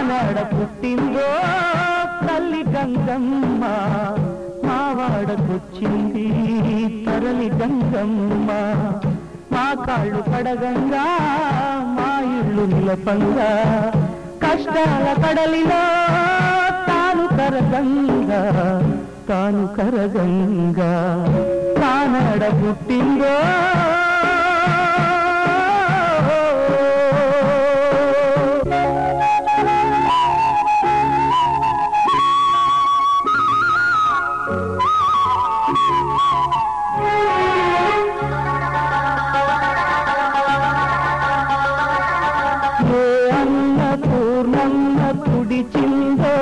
తానాడ పుట్టిందో తల్లి గంగమ్మ మావాడకొచ్చింది తరలి గంగమ్మ మా కాళ్ళు కడగంగా మా ఇళ్ళు నిలపంగా కష్టాల కడలిలో తాను కరగంగా తాను కరగంగా తానాడ పుట్టిందో ఏ అన్న పూర్ణమ్మ కుడిచిందో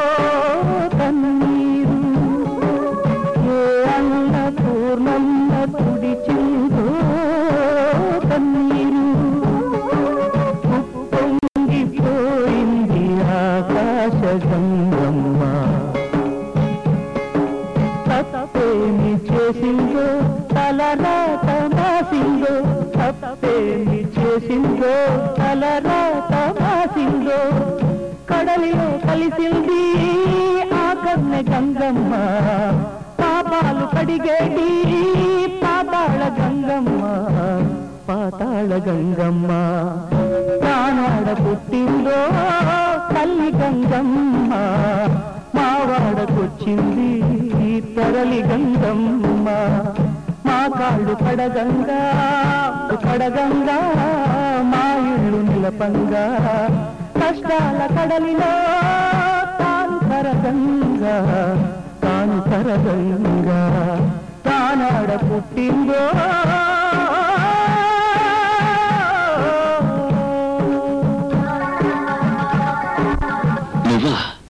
తన్నీరు ఏ అన్న పూర్ణమ్మ కుడిచిందో తన్నీరు ఉప్పొంగిపోయింది ఆకాశ గంగమ్మ తప్పేమి చేసిందో తలరాత మాసిందో తప్పేమి చేసిందో తలరాత మాసిందో కడలిలో కలిసింది ఆ కన్నె గంగమ్మ పాపాలు కడిగేటి పాతాళ గంగమ్మ పాతాళ గంగమ్మ ప్రాణాడ పుట్టిందో తల్లి గంగమ్మ మావాడకొచ్చింది తరలి గంగమ్మ మా కాళ్ళు కడగంగా కడగంగా మా ఇళ్ళు నిలపంగా కష్టాల కడలిలో తాను కరగంగా తాను కరగంగా తానాడ పుట్టిందో నువ్వా